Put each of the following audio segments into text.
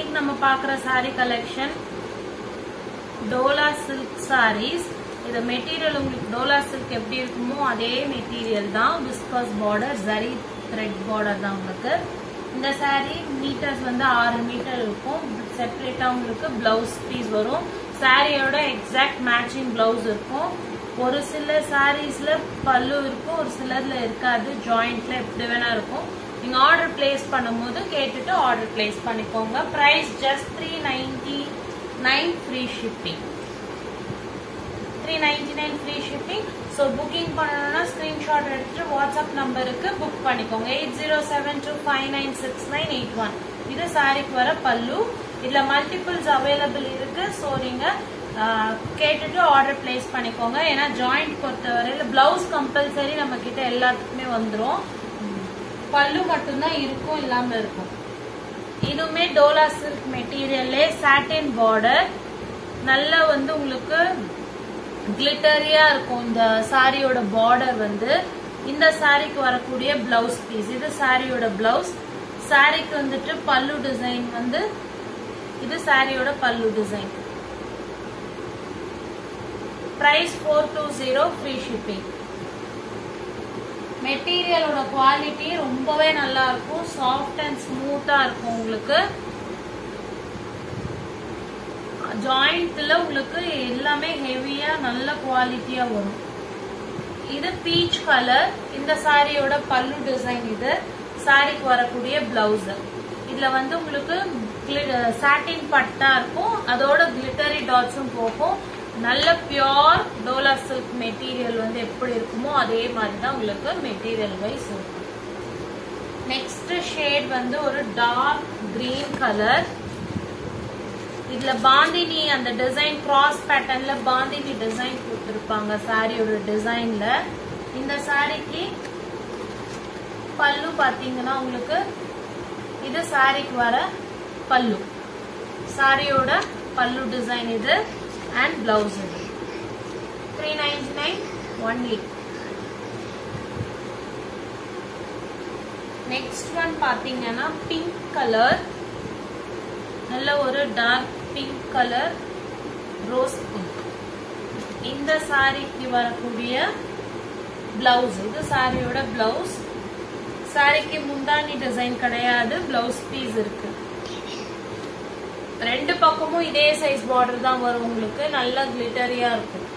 இன்னைக்கு நம்ம பார்க்குற saree collection dola silk sarees இது மெட்டீரியல் உங்களுக்கு டோலா சில்க் எப்படி இருக்குமோ அதே மெட்டீரியல் தான் viscose border zari thread border தான் உங்களுக்கு இந்த saree மீட்டர்ஸ் வந்து ஆறு மீட்டர் இருக்கும் செப்பரேட்டா உங்களுக்கு பிளவுஸ் பீஸ் வரும் சாரியோட எக்ஸாக்ட் மேட்சிங் பிளவுஸ் இருக்கும் ஒரு சில சாரீஸ்ல பல்லு இருக்கும் ஒரு சிலர்ல இருக்காது ஜாயிண்ட்ல எப்படி வேணா இருக்கும் நீங்க ஆர்டர் பிளேஸ் பண்ணும்போது கேட்டுட்டு ஆர்டர் பிளேஸ் பண்ணிக்கோங்க price just three ninety nine free shipping three ninety nine free shipping so booking பண்ணணும்னா ஸ்க்ரீன்ஷாட் எடுத்துட்டு வாட்ஸ்அப் நம்பருக்கு புக் பண்ணிக்கோங்க eight zero seven two five nine six nine eight one இது சாரிக்கு வர பல்லு இதுல மல்டிபிள்ஸ் அவைலபிள் இருக்கு ஸோ நீங்க ஆஹ், கேட்டுட்டு ஆர்டர் பிளேஸ் பண்ணிக்கோங்க ஏன்னா ஜாயிண்ட் பொறுத்தவரையில பிளவுஸ் கம்பல்சரி நம்ம கிட்ட எல்லாத்துக்குமே வந்துரும் பல்லு மட்டும்தான் இருக்கும் இல்லாம இருக்கும் இதுவுமே டோலா சில்க் மெட்டீரியல்லே சாட்டின் பார்டர் நல்ல வந்து உங்களுக்கு கிளிட்டரியா இருக்கும் இந்த சாரியோட பார்டர் வந்து இந்த சாரிக்கு வரக்கூடிய பிளவுஸ் பீஸ் இது சாரியோட பிளவுஸ் சாரிக்கு வந்துட்டு பல்லு டிசைன் வந்து இது சாரியோட pallu design price four two zero free shipping மெட்டீரியலோட குவாலிட்டி ரொம்பவே நல்லா இருக்கும் சாஃப்ட் அண்ட் ஸ்மூத்தா இருக்கும் உங்களுக்கு ஜாயிண்ட்ல உங்களுக்கு எல்லாமே ஹெவியா நல்ல குவாலிட்டியா வரும் இது பீச் கலர் இந்த சாரியோட பல்லு டிசைன் இது சாரிக்கு வரக்கூடிய பிளவுஸ் இதுல வந்து உங்களுக்கு சாட்டின் பட்டா இருக்கும் அதோட கிளிட்டரி டாட்ஸும் போகும் நல்ல பியோர் டோலா சில்க் மெட்டீரியல் வந்து எப்படி இருக்குமோ அதே மாதிரி தான் உங்களுக்கு மெட்டீரியல் வைஸ் இருக்கும் நெக்ஸ்ட் ஷேட் வந்து ஒரு டார்க் கிரீன் கலர் இதுல பாந்தினி அந்த டிசைன் கிராஸ் பேட்டர்ன்ல பாந்தினி டிசைன் கொடுத்துருப்பாங்க சாரியோட டிசைன்ல இந்த சாரிக்கு பல்லு பாத்தீங்கன்னா உங்களுக்கு இது சாரிக்கு வர பல்லு சாரியோட பல்லு டிசைன் இது அண்ட் பிளவுஸ் இது three ninety nine only next one பாத்தீங்கன்னா பிங்க் கலர் நல்ல ஒரு dark pink colour rose pink இந்த சாரிக்கு வரக்கூடிய பிளவுஸ் இது சாரியோட பிளவுஸ் சாரிக்கு முந்தானி டிசைன் கிடையாது பிளவுஸ் பீஸ் இருக்கு ரெண்டு பக்கமும் இதே சைஸ் பார்டர் தான் வரும் உங்களுக்கு நல்ல கிளிட்டரியா இருக்கும்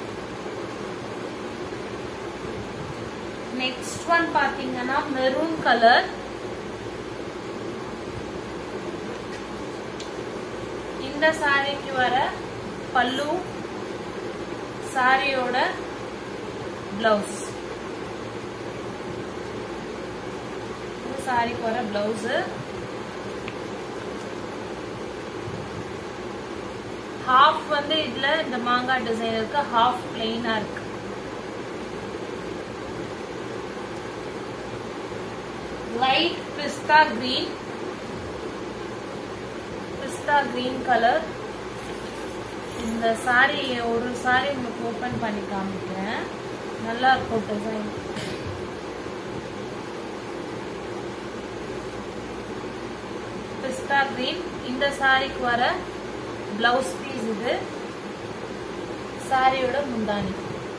நெக்ஸ்ட் ஒன் பாத்தீங்கன்னா மெரூன் கலர் இந்த சாரிக்கு வர பல்லு சாரியோட பிளவுஸ் இந்த சாரிக்கு வர பிளவுஸ் ஹாஃப் வந்து இதுல இந்த மாங்காய் டிசைன் இருக்கு ஹாஃப் பிளெயினா இருக்கு light pista green pista green colour இந்த சாரி ஒரு சாரி உங்களுக்கு ஓபன் பண்ணி காமிக்கிறேன் நல்லா இருக்கும் டிசைன் பிஸ்தா கிரீன் இந்த சாரிக்கு வர பிளவுஸ் பீஸ் இது சாரியோட முந்தானி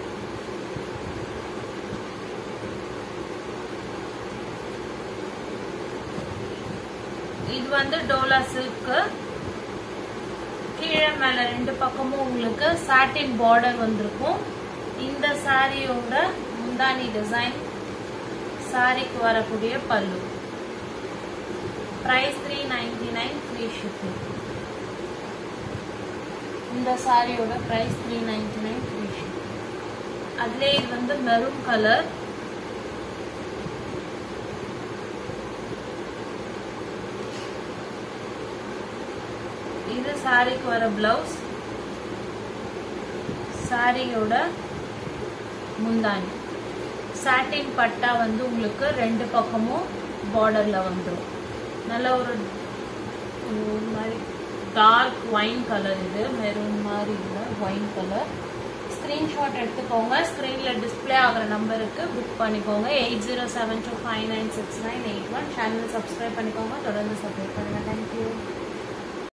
இது வந்து டோலா சில்க் கீழே மேல ரெண்டு பக்கமும் உங்களுக்கு சாட்டின் பார்டர் வந்திருக்கும் இந்த சாரியோட முந்தானி டிசைன் சாரிக்கு வரக்கூடிய pallu price three ninety nine free shipping இந்த சாரியோட price three ninety nine free shipping அதுலேயே இது வந்து மெரூன் கலர் இது சாரிக்கு வர பிளவுஸ் சாரியோட முந்தானி சாட்டின் பட்டா வந்து உங்களுக்கு ரெண்டு பக்கமும் பார்டர்ல வந்துடும் நல்ல ஒரு ஒரு மாதிரி டார்க் ஒயின் கலர் இது மெரூன் மாதிரி இல்லை ஒயின் கலர் ஸ்க்ரீன்ஷாட் எடுத்துக்கோங்க ஸ்க்ரீனில் டிஸ்ப்ளே ஆகிற நம்பருக்கு புக் பண்ணிக்கோங்க eight zero seven two five nine six nine eight one channel subscribe பண்ணிக்கோங்க தொடர்ந்து சப்ஸ்கிரைப் பண்ணுங்கள் தேங்க்யூ